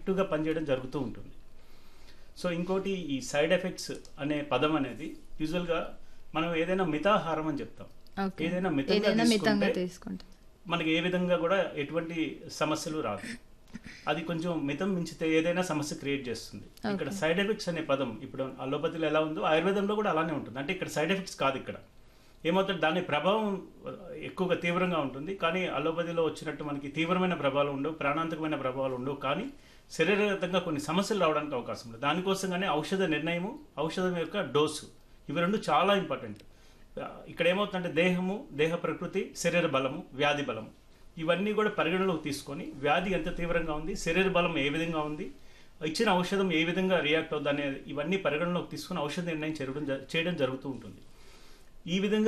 ఎఫెక్టివ్గా పనిచేయడం జరుగుతూ ఉంటుంది సో ఇంకోటి ఈ సైడ్ ఎఫెక్ట్స్ అనే పదం అనేది యూజువల్గా మనం ఏదైనా మితాహారం అని చెప్తాం ఓకే ఏదైనా మితంగా ఏదైనా మితంగా తీసుకుంటే తీసుకుంటే మనకి ఏ విధంగా కూడా ఎటువంటి సమస్యలు రాదు అది కొంచెం మితం మించితే ఏదైనా సమస్య క్రియేట్ చేస్తుంది ఇక్కడ Okay. సైడ్ ఎఫెక్ట్స్ అనే పదం ఇప్పుడు అలోపతిలో ఎలా ఉందో ఆయుర్వేదంలో కూడా అలానే ఉంటుంది అంటే ఇక్కడ సైడ్ ఎఫెక్ట్స్ కాదు ఇక్కడ ఏమవుతుంది దాని ప్రభావం ఆ, ఎక్కువగా తీవ్రంగా ఉంటుంది కానీ అలోపతిలో వచ్చినట్టు మనకి తీవ్రమైన ప్రభావాలు ఉండవు ప్రాణాంతకమైన ప్రభావాలు ఉండవు కానీ శరీరగతంగా కొన్ని సమస్యలు రావడానికి అవకాశం ఉంది దానికోసంగానే ఔషధ నిర్ణయము ఔషధం యొక్క డోసు ఇవి రెండు చాలా ఇంపార్టెంట్ ఆ, ఇక్కడ ఏమవుతుందంటే దేహము దేహ ప్రకృతి శరీర బలము వ్యాధి బలము ఇవన్నీ కూడా పరిగణలోకి తీసుకొని వ్యాధి ఎంత తీవ్రంగా ఉంది శరీర బలం ఏ విధంగా ఉంది ఇచ్చిన ఔషధం ఏ విధంగా రియాక్ట్ అవుతుంది అనేది ఇవన్నీ పరిగణలోకి తీసుకుని ఔషధ నిర్ణయం చేయడం జ- చేయడం జరుగుతూ ఉంటుంది ఈ విధంగా